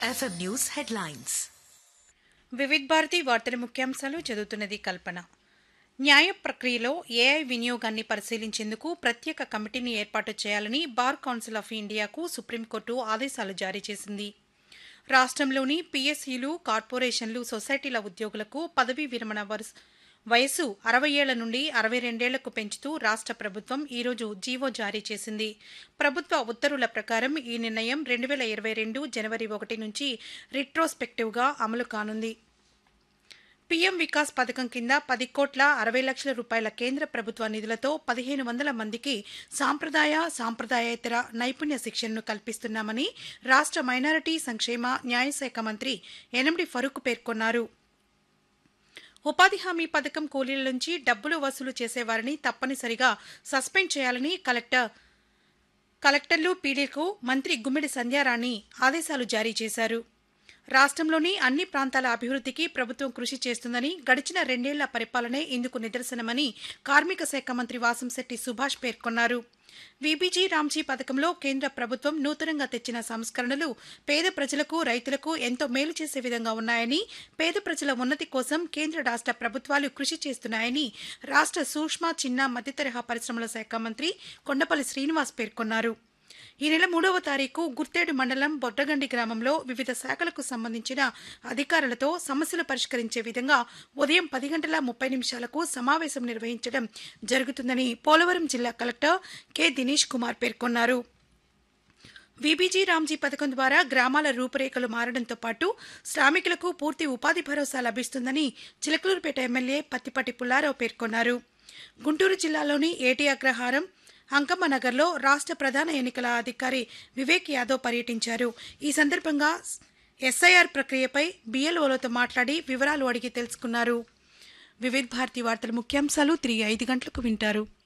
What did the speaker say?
FM News headlines. Vividh Bharati వార్తల ముఖ్యాంశాలు చదువుతున్నది కల్పన న్యాయ ప్రక్రియలో ఏఐ వినియోగాన్ని పరిశీలించేందుకు ప్రత్యేక కమిటీని ఏర్పాటు చేయాలని బార్ కౌన్సిల్ ఆఫ్ ఇండియాకు సుప్రీంకోర్టు ఆదేశాలు జారీ చేసింది రాష్ట్రంలోని పీఎస్సీలు కార్పొరేషన్లు సొసైటీల ఉద్యోగులకు పదవీ విరమణ వరుస వయసు అరవై ఏళ్ల నుండి అరవై రెండేళ్లకు పెంచుతూ రాష్ట్ర ప్రభుత్వం ఈరోజు జీవో జారీ చేసింది ప్రభుత్వ ఉత్తర్వుల ప్రకారం ఈ నిర్ణయం రెండు వేల ఇరవై రెండు జనవరి ఒకటి నుంచి రిట్రోస్పెక్టివ్గా అమలు కానుంది పీఎం వికాస్ పథకం కింద పది కోట్ల అరవై లక్షల రూపాయల కేంద్ర ప్రభుత్వ నిధులతో పదిహేను వందల మందికి సాంప్రదాయ సాంప్రదాయేతర నైపుణ్య శిక్షణను కల్పిస్తున్నామని రాష్ట్ర మైనారిటీ సంక్షేమ న్యాయశాఖ మంత్రి ఎనిమిడి ఫరూక్ పేర్కొన్నారు ఉపాధి హామీ పథకం కూలీల నుంచి డబ్బులు వసూలు చేసేవారిని తప్పనిసరిగా సస్పెండ్ చేయాలని కలెక్టర్ కలెక్టర్లు పీడీలకు మంత్రి గుమ్మిడి సంధ్యారాణి ఆదేశాలు జారీ చేశారు రాష్ట్రంలోని అన్ని ప్రాంతాల అభివృద్ధికి ప్రభుత్వం కృషి చేస్తుందని గడిచిన రెండేళ్ల పరిపాలనే ఇందుకు నిదర్శనమని కార్మిక శాఖ మంత్రి వాసంశెట్టి సుభాష్ పేర్కొన్నారు వీబీజీ రామ్జీ పథకంలో కేంద్ర ప్రభుత్వం నూతనంగా తెచ్చిన సంస్కరణలు పేద ప్రజలకు రైతులకు ఎంతో మేలు చేసే విధంగా ఉన్నాయని పేద ప్రజల ఉన్నతి కోసం కేంద్ర రాష్ట్ర ప్రభుత్వాలు కృషి చేస్తున్నాయని రాష్ట్ర సూక్ష్మ చిన్న మధ్యతరహా పరిశ్రమల శాఖ మంత్రి కొండపల్లి శ్రీనివాస్ పేర్కొన్నారు ఈ నెల మూడవ తారీఖు గుర్తేడు మండలం బొడ్డగండి గ్రామంలో వివిధ శాఖలకు సంబంధించిన అధికారులతో సమస్యలు పరిష్కరించే విధంగా ఉదయం పది గంటల ముప్పై నిమిషాలకు సమావేశం నిర్వహించడం జరుగుతుందని పోలవరం జిల్లా కలెక్టర్ కె దినేష్ కుమార్ పేర్కొన్నారు వీబీజీ రామ్జీ పథకం ద్వారా గ్రామాల రూపురేఖలు మారడంతో పాటు శ్రామికులకు పూర్తి ఉపాధి భరోసా లభిస్తుందని చిలకలూరుపేట ఎమ్మెల్యే పత్తిపాటి పుల్లారావు పేర్కొన్నారు గుంటూరు జిల్లాలోని ఏటి అగ్రహారం అంకమ్మ నగర్లో రాష్ట్ర ప్రధాన ఎన్నికల అధికారి వివేక్ యాదవ్ పర్యటించారు ఈ సందర్భంగా ఎస్ఐఆర్ ప్రక్రియపై బిఎల్ఓలతో మాట్లాడి వివరాలు అడిగి తెలుసుకున్నారు వివిధ భారతి వార్తల ముఖ్యాంశాలు తిరిగి ఐదు గంటలకు వింటారు